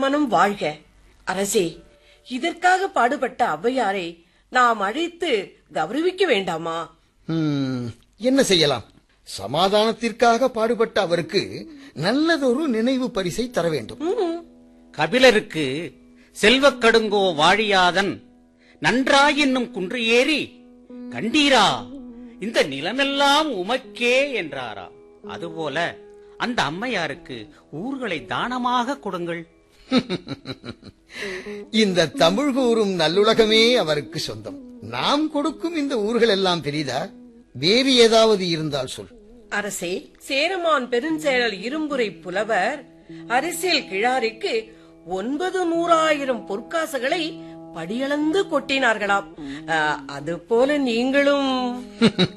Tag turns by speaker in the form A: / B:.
A: சேரமானும் வாழ்க அரசே இதற்காக பாடுபட்ட ஔவையாரை நாம் அழைத்து கௌரவிக்க வேண்டாமா
B: ஹம், என்ன செய்யலாம் சமாதானத்திற்காக பாடுபட்ட அவருக்கு நல்லதொரு நினைவு பரிசை தர வேண்டும்
C: கபிலருக்கு செல்வக் கடுங்கோ வாழியாதன் நன்றாயென்னும் குன்று ஏறி கண்டீரா இந்த நிலமெல்லாம் உமக்கே என்றாரா அதுபோல அந்த அம்மையாருக்கு ஊர்களை தானமாக கொடுங்கள்
B: இந்த தமிழ் கூறும் நல்லுலகமே அவருக்கு சொந்தம் நாம் கொடுக்கும் இந்த ஊர்கள் எல்லாம் பெரிதா வேறு ஏதாவது இருந்தால் சொல்
A: அரசே சேரமான் பெருஞ்செயல் இரும்புரை புலவர் அரசியல் கிழாரிக்கு ஒன்பது நூறாயிரம் பொற்காசுகளை படியளந்து கொட்டினார்களாம் அது போல நீங்களும்